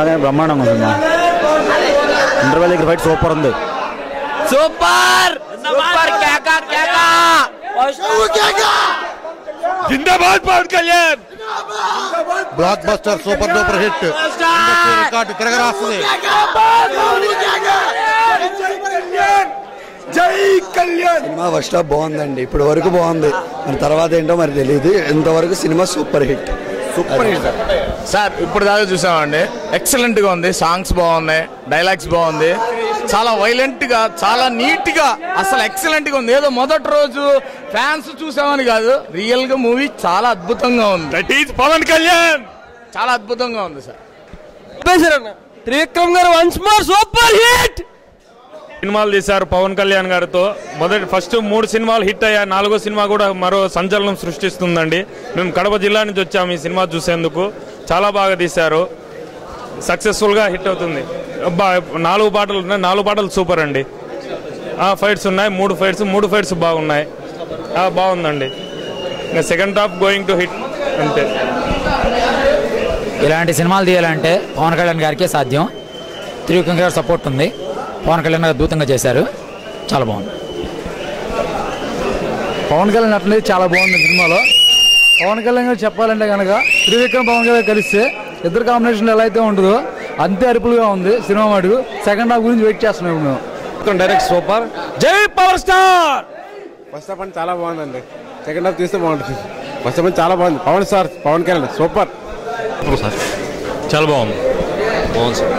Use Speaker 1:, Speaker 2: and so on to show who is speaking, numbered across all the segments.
Speaker 1: అలాగే బ్రహ్మాండంగా ఉంది సినిమా ఇంటర్వెల్ దగ్గర ఫైట్ సూపర్ ఉంది
Speaker 2: సూపర్ సూపర్ కేకా కేకా
Speaker 3: జిందాబాద్ Pawan Kalyan
Speaker 4: blockbuster super duper hit record తిరగరాస్తుంది
Speaker 3: జై కళ్యాణ్
Speaker 5: సినిమా ఫస్ట్ హాఫ్ బాగుందండి ఇప్పుడు వరకు బాగుంది మరి తర్వాత ఏంటో మరి తెలియదు ఇంతవరకు cinema super hit
Speaker 1: super hit sir
Speaker 6: sir ఇప్పుడు దాకా చూసామండి ఎక్సలెంట్ గా ఉంది సాంగ్స్ బాగున్నాయి డైలాగ్స్ బాగుంది చాలా వైలెంట్ గా చాలా నీట్ గా అసలు ఎక్సలెంట్ గా ఉంది ఏదో మొదటి రోజు ఫ్యాన్స్ చూసామని కాదు రియల్ గా మూవీ చాలా అద్భుతంగా ఉంది
Speaker 3: దట్ ఈజ్ పవన్ కళ్యాణ్
Speaker 6: చాలా అద్భుతంగా ఉంది సార్
Speaker 2: త్రివిక్రమ్ గారు వన్స్ మోర్ సూపర్ హిట్
Speaker 3: సినిమాలు తీశారు పవన్ కళ్యాణ్ గారితో మొదటి ఫస్ట్ మూడు సినిమాలు హిట్ అయ్యా నాలుగో సినిమా కూడా మరో సంచలనం సృష్టిస్తుందండి మేము కడప జిల్లా నుంచి వచ్చాము ఈ సినిమా చూసేందుకు చాలా బాగా తీశారు సక్సెస్ఫుల్గా హిట్ అవుతుంది అబ్బా, నాలుగు పాటలు ఉన్నాయి నాలుగు పాటలు సూపర్ అండి ఫైట్స్ ఉన్నాయి మూడు ఫైట్స్ మూడు ఫైట్స్ బాగున్నాయి ఆ, బాగుందండి ఇంకా second half going to hit అంతే
Speaker 7: ఇలాంటి సినిమాలు తీయాలంటే పవన్ కళ్యాణ్ గారికే సాధ్యం త్రివిక్రమ్ గారి సపోర్ట్ ఉంది పవన్ కళ్యాణ్ గారు అద్భుతంగా చేశారు చాలా బాగుంది
Speaker 1: పవన్ కళ్యాణ్ నటన చాలా బాగుంది సినిమాలో పవన్ కళ్యాణ్ గారు చెప్పాలంటే కనుక త్రివిక్రమ్ పవన్ కళ్యాణ్ కలిస్తే ఇద్దరు కాంబినేషన్ ఎలా అయితే ఉంటుందో అంతే అరుపులుగా ఉంది సినిమా మటుకు సెకండ్ హాఫ్ గురించి వెయిట్ చేస్తున్నాం మేము
Speaker 3: డైరెక్ట్ సూపర్ జై పవర్ స్టార్
Speaker 8: ఫస్ట్ హాఫ్ అంటే చాలా బాగుందండి సెకండ్ హాఫ్ తీస్తే బాగుంటుంది ఫస్ట్ హాఫ్ చాలా బాగుంది పవన్ సార్ పవన్ కళ్యాణ్ సూపర్
Speaker 3: చాలా బాగుంది బాగుంది సార్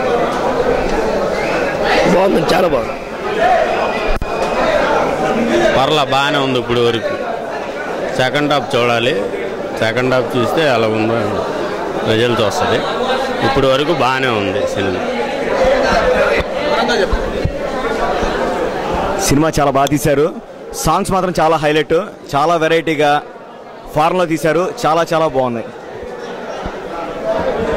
Speaker 5: బాగుంది చాలా బాగుంది
Speaker 9: పర్లా బాగానే ఉంది ఇప్పుడు వరకు సెకండ్ హాఫ్ చూడాలి సెకండ్ హాఫ్ చూస్తే అలా ఉందో రిజల్ట్ వస్తుంది ఇప్పుడు వరకు బాగానే ఉంది సినిమా
Speaker 1: సినిమా చాలా బాగా తీశారు సాంగ్స్ మాత్రం చాలా హైలైట్ చాలా వెరైటీగా ఫారెన్లో తీశారు చాలా చాలా బాగున్నాయి